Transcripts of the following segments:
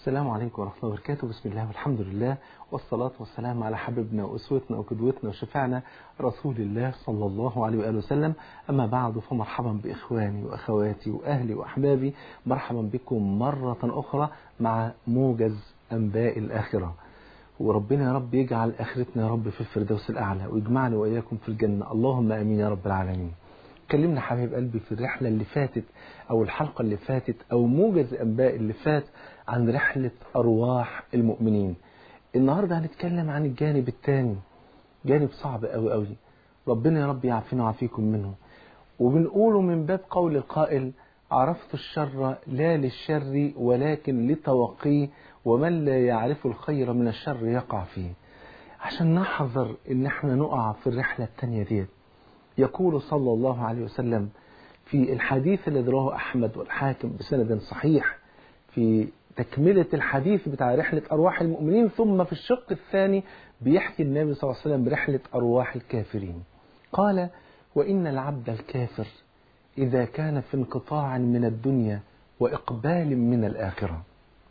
السلام عليكم ورحمة الله وبركاته بسم الله والحمد لله والصلاة والسلام على حبيبنا وأسوتنا وقدوتنا وشفعنا رسول الله صلى الله عليه وآله وسلم أما بعد فمرحبا بإخواني وأخواتي وأهلي وأحبابي مرحبا بكم مرة أخرى مع موجز أنباء الآخرة وربنا يا رب يجعل آخرتنا يا رب في الفردوس الأعلى ويجمعني وإياكم في الجنة اللهم آمين يا رب العالمين اتكلمنا حبيب قلبي في الرحلة اللي فاتت أو الحلقة اللي فاتت أو موجز أنباء اللي فات عن رحلة أرواح المؤمنين النهاردة هنتكلم عن الجانب الثاني جانب صعب قوي قوي ربنا يا رب يعافينا ويعافيكم منه وبنقوله من باب قول القائل عرفت الشر لا للشر ولكن لتوقيه ومن لا يعرف الخير من الشر يقع فيه عشان نحذر ان احنا نقع في الرحلة التانية ديت يقول صلى الله عليه وسلم في الحديث الذي رواه أحمد والحاكم بسند صحيح في تكملة الحديث بتاع رحلة أرواح المؤمنين ثم في الشق الثاني بيحكي النبي صلى الله عليه وسلم برحلة أرواح الكافرين قال وإن العبد الكافر إذا كان في انقطاع من الدنيا وإقبال من الآخرة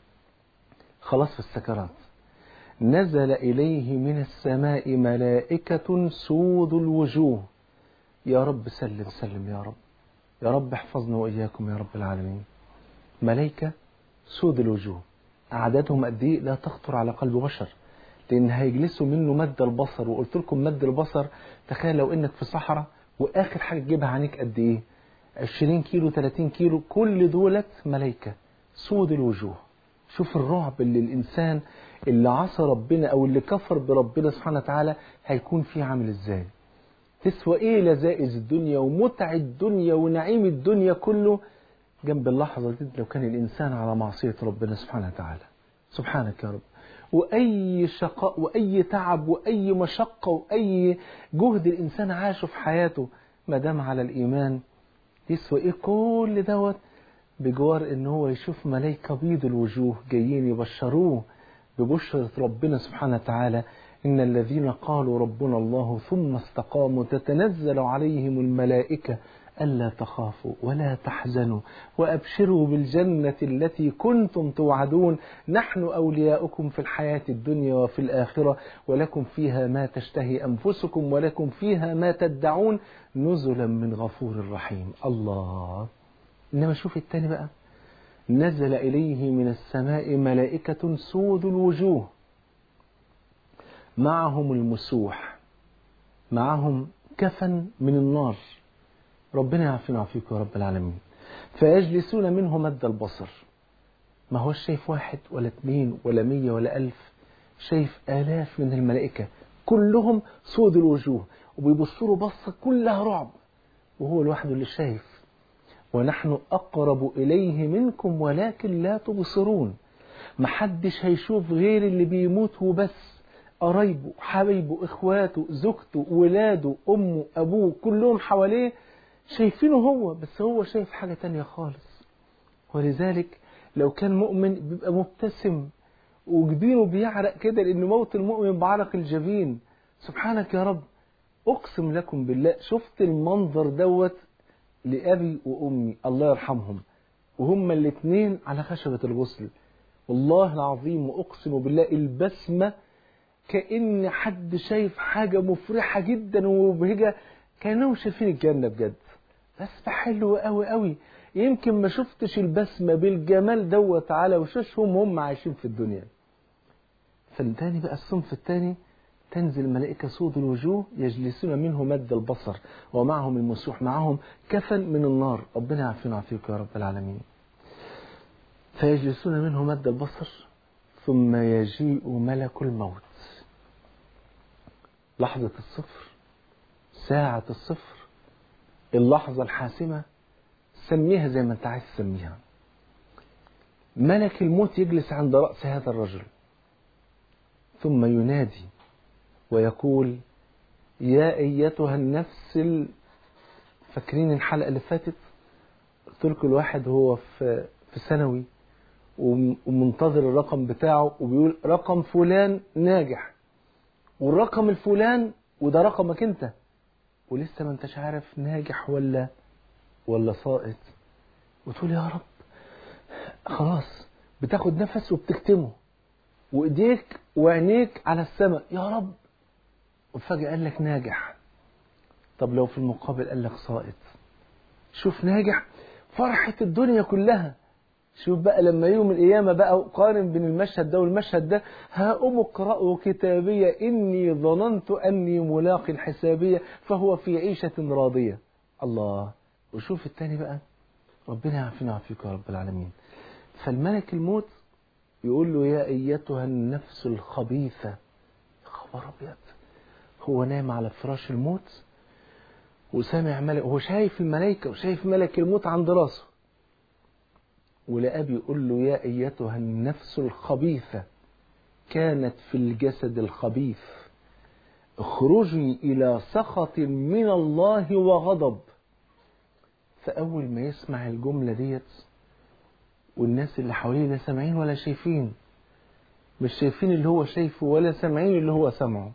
خلاص في السكرات نزل إليه من السماء ملائكة سود الوجوه يا رب سلم سلم يا رب يا رب احفظنا وإياكم يا رب العالمين ملائكة سود الوجوه أعدادهم قد إيه لا تخطر على قلب بشر لأن هيجلسوا منه مد البصر وقلت لكم مد البصر تخيل لو إنك في صحراء وآخر حاجة تجيبها عنيك قد إيه 20 كيلو 30 كيلو كل دولت ملائكة سود الوجوه شوف الرعب اللي الإنسان اللي عصى ربنا أو اللي كفر بربنا سبحانه وتعالى هيكون فيه عامل إزاي تسوى ايه لذائذ الدنيا ومتع الدنيا ونعيم الدنيا كله جنب اللحظة دي لو كان الإنسان على معصية ربنا سبحانه وتعالى سبحانك يا رب وأي شقاء وأي تعب وأي مشقة وأي جهد الإنسان عاشه في حياته ما دام على الإيمان يسوى إيه كل دوت بجوار إن هو يشوف ملايكة بيض الوجوه جايين يبشروه ببشرة ربنا سبحانه وتعالى إن الذين قالوا ربنا الله ثم استقاموا تتنزل عليهم الملائكة ألا تخافوا ولا تحزنوا وأبشروا بالجنة التي كنتم توعدون نحن أولياؤكم في الحياة الدنيا وفي الآخرة ولكم فيها ما تشتهي أنفسكم ولكم فيها ما تدعون نزلا من غفور رحيم الله إنما شوف التاني بقى نزل إليه من السماء ملائكة سود الوجوه معهم المسوح معهم كفن من النار ربنا يعافينا ويعافيكم يا رب العالمين فيجلسون منه مد البصر ما هو شايف واحد ولا اثنين ولا مية ولا ألف شايف آلاف من الملائكة كلهم سود الوجوه وبيبصوا بصة كلها رعب وهو لوحده اللي شايف ونحن أقرب إليه منكم ولكن لا تبصرون محدش هيشوف غير اللي بيموت وبس قرايبه حبايبه اخواته زوجته ولاده امه ابوه كلهم حواليه شايفينه هو بس هو شايف حاجة تانية خالص ولذلك لو كان مؤمن بيبقى مبتسم وجبينه بيعرق كده لان موت المؤمن بعرق الجبين سبحانك يا رب اقسم لكم بالله شفت المنظر دوت لابي وامي الله يرحمهم وهما الاثنين على خشبة الغسل والله العظيم واقسم بالله البسمه كأن حد شايف حاجة مفرحة جدا ومبهجة كانوا شايفين الجنة بجد بسمة حلوة قوي قوي يمكن ما شفتش البسمة بالجمال دوت على وشوشهم هم عايشين في الدنيا فالتاني بقى الصنف التاني تنزل ملائكة سود الوجوه يجلسون منه مد البصر ومعهم المسوح معهم كفن من النار ربنا يعافينا ويعافيك يا رب العالمين فيجلسون منه مد البصر ثم يجيء ملك الموت لحظة الصفر ساعة الصفر اللحظة الحاسمة سميها زي ما انت عايز تسميها ملك الموت يجلس عند رأس هذا الرجل ثم ينادي ويقول يا أيتها النفس ال... فاكرين الحلقة اللي فاتت قلت لكم الواحد هو في في ثانوي ومنتظر الرقم بتاعه وبيقول رقم فلان ناجح والرقم الفلان وده رقمك انت ولسه ما انتش عارف ناجح ولا ولا ساقط وتقول يا رب خلاص بتاخد نفس وبتكتمه وايديك وعينيك على السماء يا رب وفجأة قال لك ناجح طب لو في المقابل قال لك ساقط شوف ناجح فرحة الدنيا كلها شوف بقى لما يوم القيامة بقى قارن بين المشهد ده والمشهد ده هاؤم اقرأوا كتابية إني ظننت أني ملاق حسابية فهو في عيشة راضية الله وشوف التاني بقى ربنا يعافينا ويعافيك يا رب العالمين فالملك الموت يقول له يا أيتها النفس الخبيثة خبر أبيض هو نايم على فراش الموت وسامع ملك هو شايف الملائكة وشايف ملك الموت عند راسه ولقاه بيقول له يا أيتها النفس الخبيثة كانت في الجسد الخبيث اخرجي إلى سخط من الله وغضب فأول ما يسمع الجملة ديت والناس اللي حواليه لا سامعين ولا شايفين مش شايفين اللي هو شايفه ولا سامعين اللي هو سمعه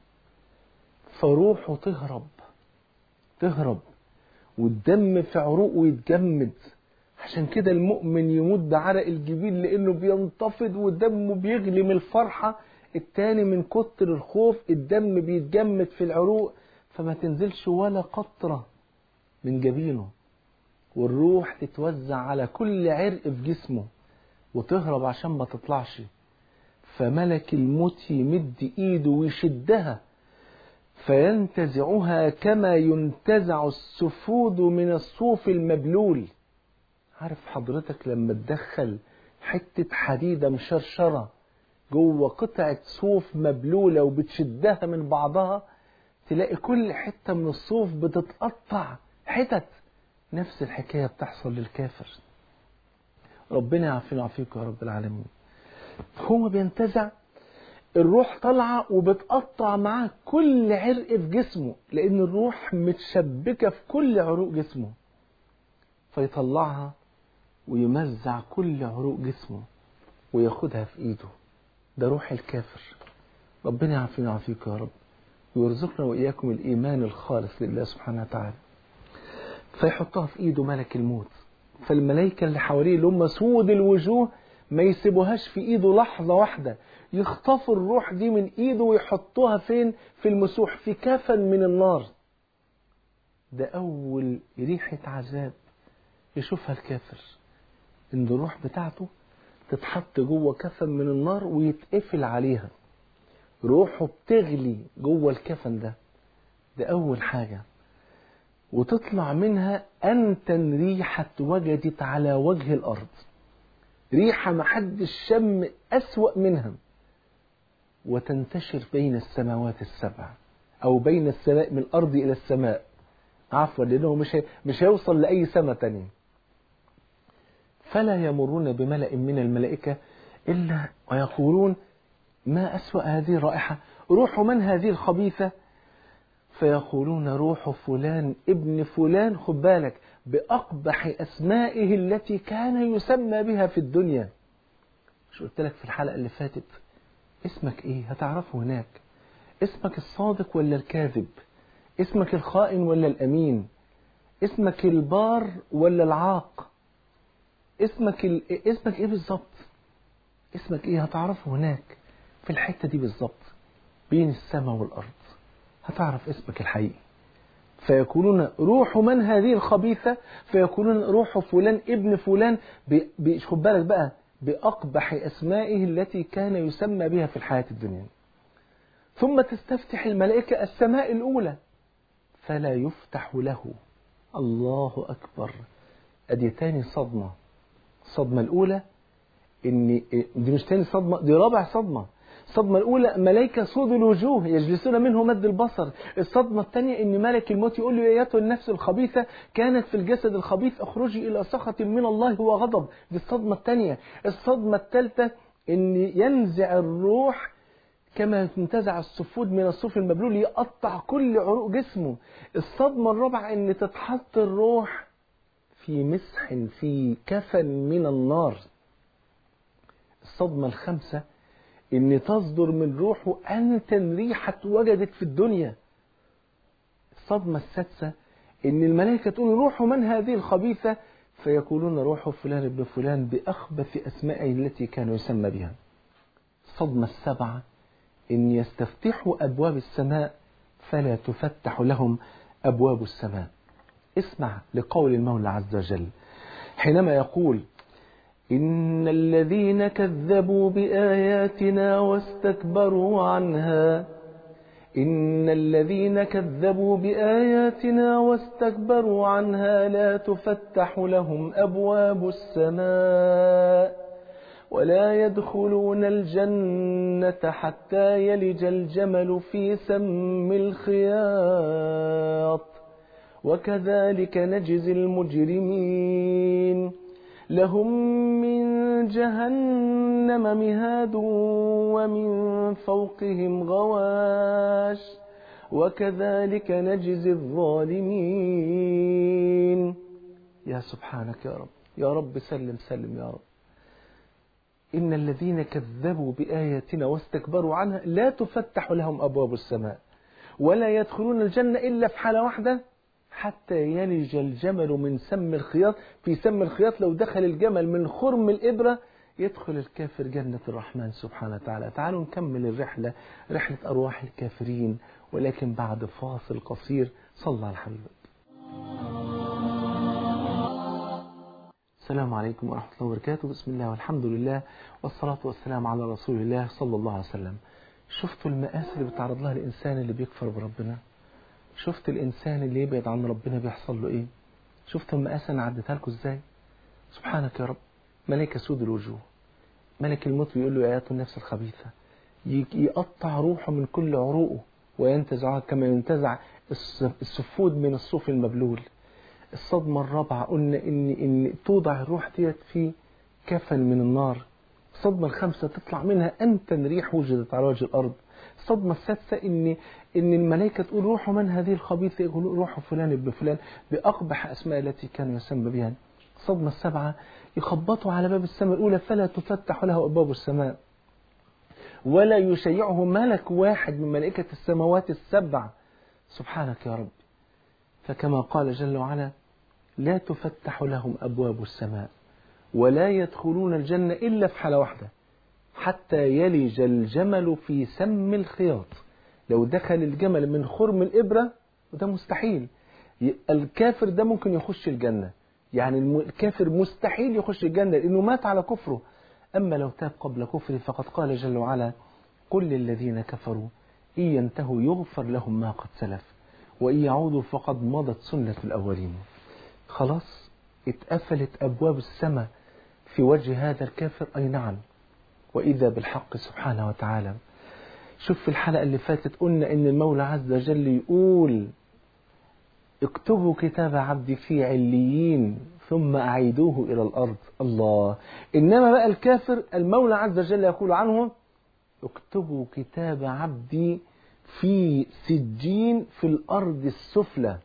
فروحه تهرب تهرب والدم في عروقه يتجمد عشان كده المؤمن يموت بعرق الجبين لانه بينتفض ودمه بيغلي من الفرحه التاني من كتر الخوف الدم بيتجمد في العروق فما تنزلش ولا قطره من جبينه والروح تتوزع على كل عرق في جسمه وتهرب عشان ما تطلعش فملك الموت يمد ايده ويشدها فينتزعها كما ينتزع السفود من الصوف المبلول عارف حضرتك لما تدخل حتة حديدة مشرشرة جوه قطعة صوف مبلولة وبتشدها من بعضها تلاقي كل حتة من الصوف بتتقطع حتت نفس الحكاية بتحصل للكافر ربنا يعافينا ويعافيك يا رب العالمين هو بينتزع الروح طالعة وبتقطع معاه كل عرق في جسمه لأن الروح متشبكة في كل عروق جسمه فيطلعها ويمزع كل عروق جسمه وياخدها في ايده ده روح الكافر ربنا يعافينا ويعافيك يا رب ويرزقنا وإياكم الإيمان الخالص لله سبحانه وتعالى فيحطها في ايده ملك الموت فالملائكة اللي حواليه اللي هم سود الوجوه ما يسيبوهاش في ايده لحظة واحدة يخطفوا الروح دي من ايده ويحطوها فين في المسوح في كفن من النار ده اول ريحة عذاب يشوفها الكافر ان الروح بتاعته تتحط جوه كفن من النار ويتقفل عليها روحه بتغلي جوه الكفن ده ده اول حاجة وتطلع منها أنتن ريحة وجدت على وجه الأرض ريحة محدش شم أسوأ منها وتنتشر بين السماوات السبع أو بين السماء من الأرض إلى السماء عفوا لأنه مش مش هيوصل لأي سماء تانية فلا يمرون بملأ من الملائكة إلا ويقولون ما أسوأ هذه الرائحة روح من هذه الخبيثة فيقولون روح فلان ابن فلان خد بالك بأقبح أسمائه التي كان يسمى بها في الدنيا مش قلت لك في الحلقة اللي فاتت اسمك ايه هتعرفه هناك اسمك الصادق ولا الكاذب اسمك الخائن ولا الأمين اسمك البار ولا العاق اسمك ال... اسمك ايه بالظبط اسمك ايه هتعرفه هناك في الحتة دي بالظبط بين السماء والأرض هتعرف اسمك الحقيقي فيكونون روح من هذه الخبيثة فيكونون روح فلان ابن فلان ب... خد بالك بقى بأقبح أسمائه التي كان يسمى بها في الحياة الدنيا ثم تستفتح الملائكة السماء الأولى فلا يفتح له الله أكبر أدي تاني صدمة الصدمة الأولى إن دي مش تاني صدمة دي رابع صدمة الصدمة الأولى ملائكة سود الوجوه يجلسون منه مد البصر الصدمة الثانية إن ملك الموت يقول له يا أيتها النفس الخبيثة كانت في الجسد الخبيث اخرجي إلى سخط من الله وغضب دي الصدمة الثانية الصدمة الثالثة إن ينزع الروح كما ينتزع السفود من الصوف المبلول يقطع كل عروق جسمه الصدمة الرابعة إن تتحط الروح في مسح في كفن من النار الصدمة الخامسة ان تصدر من روحه انتن ريحة وجدت في الدنيا الصدمة السادسة ان الملائكة تقول روح من هذه الخبيثة فيقولون روح فلان ابن فلان بأخبث أسمائه التي كانوا يسمى بها الصدمة السبعة إن يستفتحوا أبواب السماء فلا تفتح لهم أبواب السماء اسمع لقول المولى عز وجل حينما يقول إن الذين كذبوا بآياتنا واستكبروا عنها إن الذين كذبوا بآياتنا واستكبروا عنها لا تفتح لهم أبواب السماء ولا يدخلون الجنة حتى يلج الجمل في سم الخياط وكذلك نجزي المجرمين لهم من جهنم مهاد ومن فوقهم غواش وكذلك نجزي الظالمين يا سبحانك يا رب يا رب سلم سلم يا رب إن الذين كذبوا بآياتنا واستكبروا عنها لا تفتح لهم أبواب السماء ولا يدخلون الجنة إلا في حالة واحدة حتى يلج الجمل من سم الخياط في سم الخياط لو دخل الجمل من خرم الإبرة يدخل الكافر جنة الرحمن سبحانه وتعالى تعالوا نكمل الرحلة رحلة أرواح الكافرين ولكن بعد فاصل قصير صلى على حبيبك السلام عليكم ورحمة الله وبركاته بسم الله والحمد لله والصلاة والسلام على رسول الله صلى الله عليه وسلم شفتوا المآسي اللي بتعرض لها الإنسان اللي بيكفر بربنا شفت الإنسان اللي يبعد عن ربنا بيحصل له إيه شفت المآسي أنا عديتها لكم إزاي سبحانك يا رب ملك سود الوجوه ملك الموت بيقول له يا آيات النفس الخبيثة يقطع روحه من كل عروقه وينتزعها كما ينتزع السفود من الصوف المبلول الصدمة الرابعة قلنا إن إن توضع الروح ديت في كفن من النار الصدمة الخامسة تطلع منها أنتن ريح وجدت على وجه الأرض الصدمة السادسة إن إن الملائكة تقول روح من هذه الخبيثة يقول روح فلان ابن فلان بأقبح أسماء التي كانوا يسمى بها الصدمة السابعة يخبطوا على باب السماء الأولى فلا تفتح له أبواب السماء ولا يشيعه ملك واحد من ملائكة السماوات السبع سبحانك يا رب فكما قال جل وعلا لا تفتح لهم أبواب السماء ولا يدخلون الجنة إلا في حالة واحدة حتى يلج الجمل في سم الخياط لو دخل الجمل من خرم الإبرة وده مستحيل الكافر ده ممكن يخش الجنة يعني الكافر مستحيل يخش الجنة لأنه مات على كفره أما لو تاب قبل كفره فقد قال جل وعلا قل للذين كفروا إن ينتهوا يغفر لهم ما قد سلف وإن يعودوا فقد مضت سنة الأولين خلاص اتقفلت أبواب السماء في وجه هذا الكافر أي نعم وإذا بالحق سبحانه وتعالى شوف في الحلقة اللي فاتت قلنا إن المولى عز وجل يقول اكتبوا كتاب عبدي في عليين ثم أعيدوه إلى الأرض الله إنما بقى الكافر المولى عز وجل يقول عنه اكتبوا كتاب عبدي في سجين في الأرض السفلى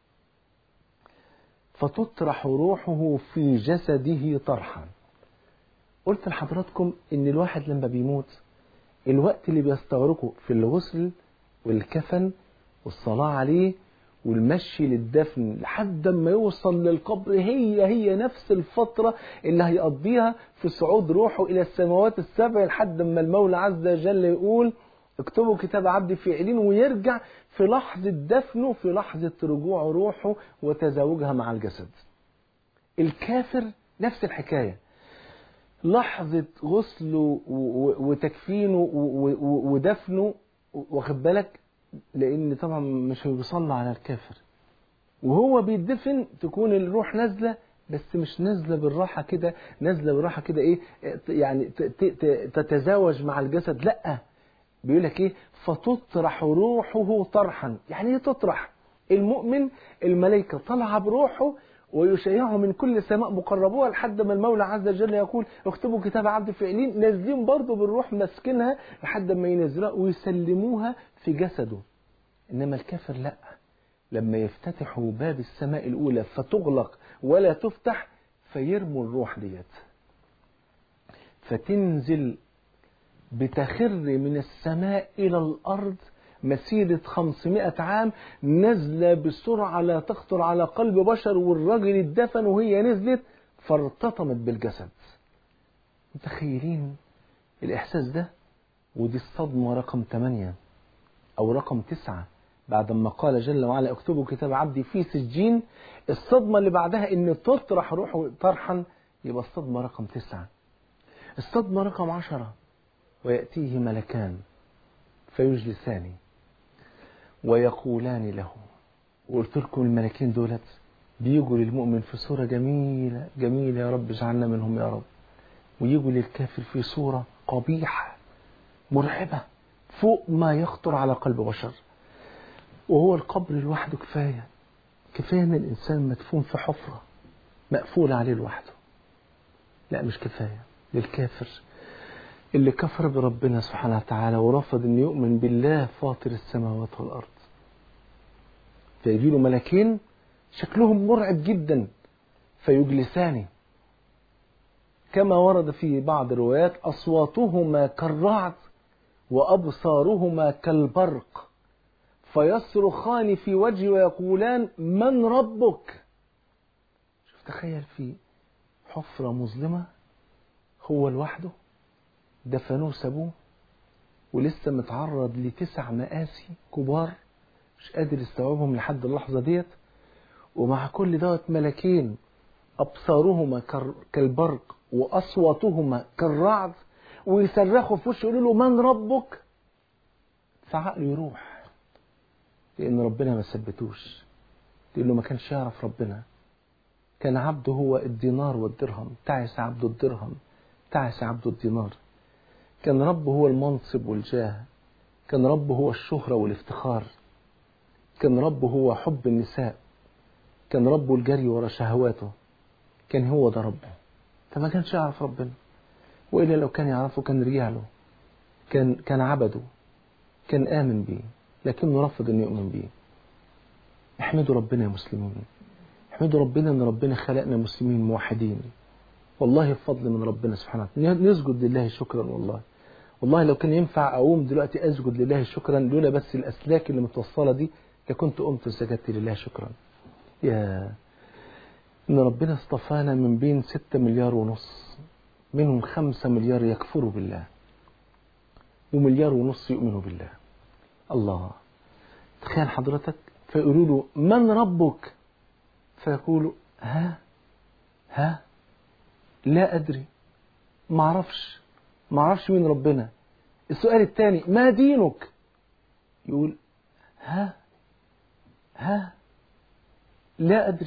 فتطرح روحه في جسده طرحا قلت لحضراتكم ان الواحد لما بيموت الوقت اللي بيستغرقه في الغسل والكفن والصلاة عليه والمشي للدفن لحد ما يوصل للقبر هي هي نفس الفترة اللي هيقضيها في صعود روحه إلى السماوات السبع لحد ما المولى عز وجل يقول اكتبوا كتاب عبدي في علين ويرجع في لحظة دفنه في لحظة رجوع روحه وتزاوجها مع الجسد الكافر نفس الحكاية لحظة غسله وتكفينه ودفنه واخد بالك لأن طبعا مش بيصلى على الكافر وهو بيدفن تكون الروح نازلة بس مش نازلة بالراحة كده نازلة بالراحة كده ايه يعني تتزاوج مع الجسد لأ بيقول لك ايه فتطرح روحه طرحا يعني ايه تطرح المؤمن الملائكة طالعة بروحه ويشيعه من كل سماء مقربوها لحد ما المولى عز وجل يقول اكتبوا كتاب عبد فعلين نازلين برضه بالروح ماسكينها لحد ما ينزلوها ويسلموها في جسده انما الكافر لا لما يفتتحوا باب السماء الاولى فتغلق ولا تفتح فيرموا الروح ديت فتنزل بتخر من السماء إلى الأرض مسيرة 500 عام نازلة بسرعة لا تخطر على قلب بشر والراجل اتدفن وهي نزلت فارتطمت بالجسد متخيلين الإحساس ده ودي الصدمة رقم 8 أو رقم 9 بعد ما قال جل وعلا اكتبوا كتاب عبدي في سجين الصدمة اللي بعدها ان تطرح روحه طرحا يبقى الصدمة رقم تسعة الصدمة رقم عشرة ويأتيه ملكان فيجلسان ويقولان له وقلت لكم الملكين دولت بيجوا للمؤمن في صورة جميلة جميلة يا رب اجعلنا منهم يا رب ويجوا للكافر في صورة قبيحة مرعبة فوق ما يخطر على قلب بشر وهو القبر لوحده كفاية كفاية ان الانسان مدفون في حفرة مقفول عليه لوحده لا مش كفاية للكافر اللي كفر بربنا سبحانه وتعالى ورفض ان يؤمن بالله فاطر السماوات والارض فيجي له ملكين شكلهم مرعب جدا فيجلسان كما ورد في بعض الروايات اصواتهما كالرعد وابصارهما كالبرق فيصرخان في وجهه ويقولان من ربك شوف تخيل في حفرة مظلمة هو لوحده دفنوه سابوه ولسه متعرض لتسع مآسي كبار مش قادر يستوعبهم لحد اللحظة ديت ومع كل دوت ملكين أبصارهما كالبرق وأصواتهما كالرعد ويصرخوا في وشه يقولوا له من ربك فعقله يروح لأن ربنا ما ثبتوش لأنه ما كانش يعرف ربنا كان عبده هو الدينار والدرهم تعس عبده الدرهم تعس عبده الدينار كان ربه هو المنصب والجاه كان ربه هو الشهرة والافتخار كان ربه هو حب النساء كان ربه الجري ورا شهواته كان هو ده ربه فما كانش يعرف ربنا وإلا لو كان يعرفه كان رجع له كان كان عبده كان آمن بيه لكنه رفض أن يؤمن بيه احمدوا ربنا يا مسلمين احمدوا ربنا أن ربنا خلقنا مسلمين موحدين والله بفضل من ربنا سبحانه وتعالى نسجد لله شكرا والله والله لو كان ينفع أقوم دلوقتي أسجد لله شكرا لولا بس الأسلاك اللي متوصلة دي لكنت قمت وسجدت لله شكرا يا إن ربنا اصطفانا من بين ستة مليار ونص منهم خمسة مليار يكفروا بالله ومليار ونص يؤمنوا بالله الله تخيل حضرتك فيقولوا له من ربك فيقول ها ها لا أدري ما اعرفش ما اعرفش مين ربنا السؤال الثاني ما دينك يقول ها ها لا أدري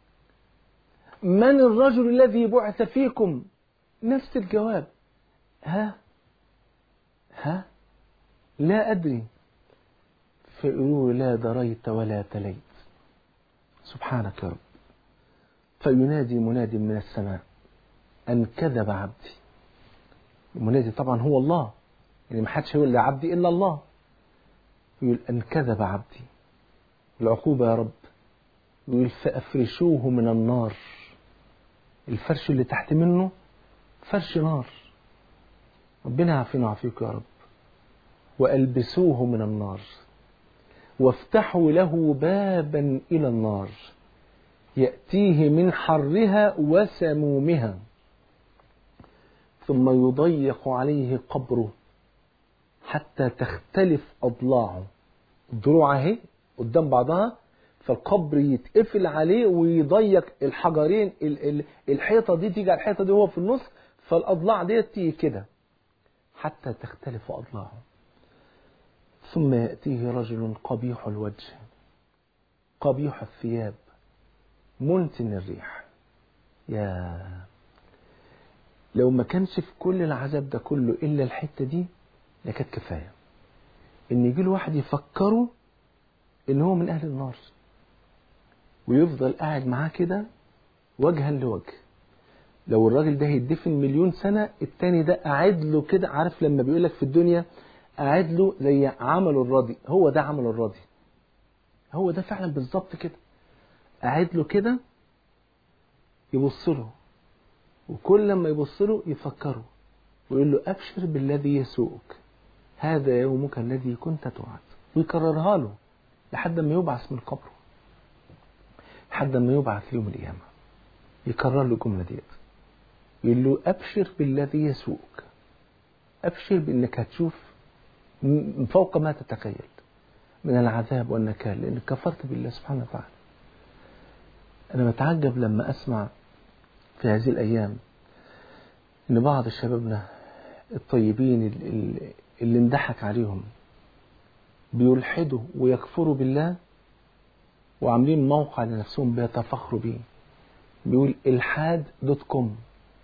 من الرجل الذي بعث فيكم نفس الجواب ها ها لا أدري فيقولوا لا دريت ولا تليت سبحانك يا رب فينادي مناد من السماء أن كذب عبدي المنادي طبعا هو الله يعني ما حدش يقول لعبدي إلا الله يقول أن كذب عبدي العقوبة يا رب يقول فأفرشوه من النار الفرش اللي تحت منه فرش نار ربنا يعافينا ويعافيك يا رب وألبسوه من النار وافتحوا له بابا إلى النار يأتيه من حرها وسمومها ثم يضيق عليه قبره حتى تختلف أضلاعه الضلوع اهي قدام بعضها فالقبر يتقفل عليه ويضيق الحجرين الحيطة دي تيجي على الحيطة دي وهو في النص فالأضلاع دي تيجي كده حتى تختلف أضلاعه ثم يأتيه رجل قبيح الوجه قبيح الثياب منتن الريح يا لو ما كانش في كل العذاب ده كله إلا الحتة دي لكانت كفاية إن يجي له واحد يفكره إن هو من أهل النار ويفضل قاعد معاه كده وجها لوجه لو الراجل ده هيدفن مليون سنة التاني ده قاعد له كده عارف لما بيقول لك في الدنيا قاعد له زي عمله الراضي هو ده عمله الراضي هو ده فعلا بالظبط كده قاعد له كده يبص له وكل لما يبص له يفكره ويقول له أبشر بالذي يسوءك هذا يومك الذي كنت توعد ويكررها له لحد ما يبعث من قبره لحد ما يبعث يوم القيامة يكرر له الجملة ديت يقول له أبشر بالذي يسوءك أبشر بأنك هتشوف م- فوق ما تتخيل من العذاب والنكال لأنك كفرت بالله سبحانه وتعالى أنا بتعجب لما أسمع في هذه الأيام إن بعض شبابنا الطيبين ال- ال- اللي اندحك عليهم بيلحدوا ويكفروا بالله وعاملين موقع لنفسهم بيتفخروا بيه بيقول الحاد دوت كوم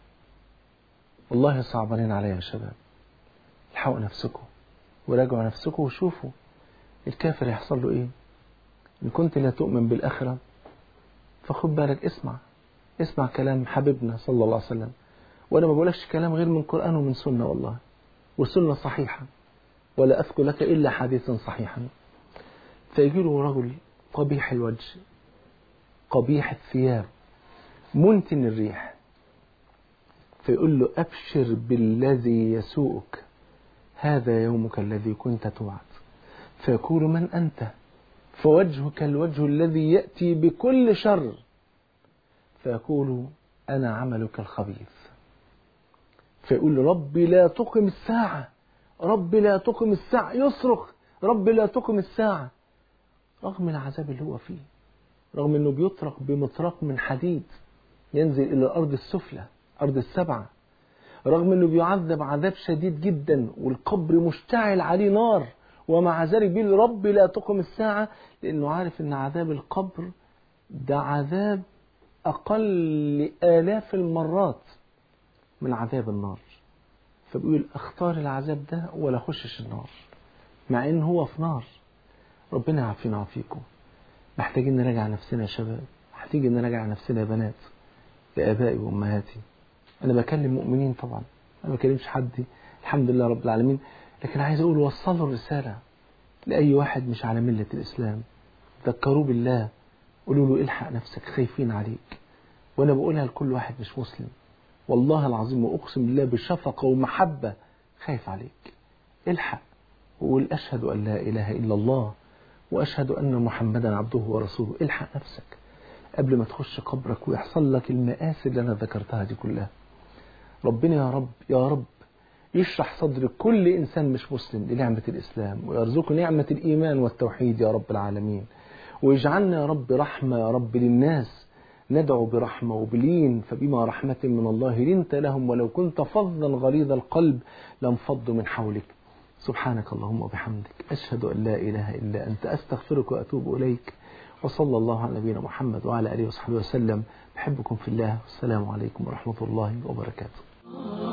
والله صعبانين عليا يا شباب الحقوا نفسكم وراجعوا نفسكم وشوفوا الكافر يحصل له ايه ان كنت لا تؤمن بالاخره فخد بالك اسمع اسمع كلام حبيبنا صلى الله عليه وسلم وانا ما بقولكش كلام غير من قران ومن سنه والله وسنه صحيحه ولا اذكر لك الا حديثا صحيحا فيجي له رجل قبيح الوجه قبيح الثياب منتن الريح فيقول له أبشر بالذي يسوءك هذا يومك الذي كنت توعد فيقول من أنت فوجهك الوجه الذي يأتي بكل شر فيقول أنا عملك الخبيث فيقول له ربي لا تقم الساعة ربي لا تقم الساعة يصرخ ربي لا تقم الساعة رغم العذاب اللي هو فيه رغم انه بيطرق بمطرق من حديد ينزل الى الارض السفلى ارض السبعه رغم انه بيعذب عذاب شديد جدا والقبر مشتعل عليه نار ومع ذلك بيقول رب لا تقم الساعه لانه عارف ان عذاب القبر ده عذاب اقل الاف المرات من عذاب النار فبيقول اختار العذاب ده ولا اخشش النار مع ان هو في نار ربنا يعافينا ويعافيكم محتاجين نراجع نفسنا يا شباب محتاجين نراجع نفسنا يا بنات يا ابائي وامهاتي انا بكلم مؤمنين طبعا انا ما بكلمش حد الحمد لله رب العالمين لكن عايز اقول وصلوا الرساله لاي واحد مش على مله الاسلام ذكروه بالله قولوا له الحق نفسك خايفين عليك وانا بقولها لكل واحد مش مسلم والله العظيم واقسم بالله بشفقه ومحبه خايف عليك الحق وقول اشهد ان لا اله الا الله واشهد ان محمدا عبده ورسوله الحق نفسك قبل ما تخش قبرك ويحصل لك المآسي اللي انا ذكرتها دي كلها ربنا يا رب يا رب يشرح صدر كل انسان مش مسلم لنعمه الاسلام ويرزقه نعمه الايمان والتوحيد يا رب العالمين ويجعلنا يا رب رحمه يا رب للناس ندعو برحمه وبلين فبما رحمه من الله لنت لهم ولو كنت فظا غليظ القلب لانفضوا من حولك سبحانك اللهم وبحمدك أشهد أن لا إله إلا أنت أستغفرك وأتوب إليك وصلى الله على نبينا محمد وعلى آله وصحبه وسلم بحبكم في الله والسلام عليكم ورحمة الله وبركاته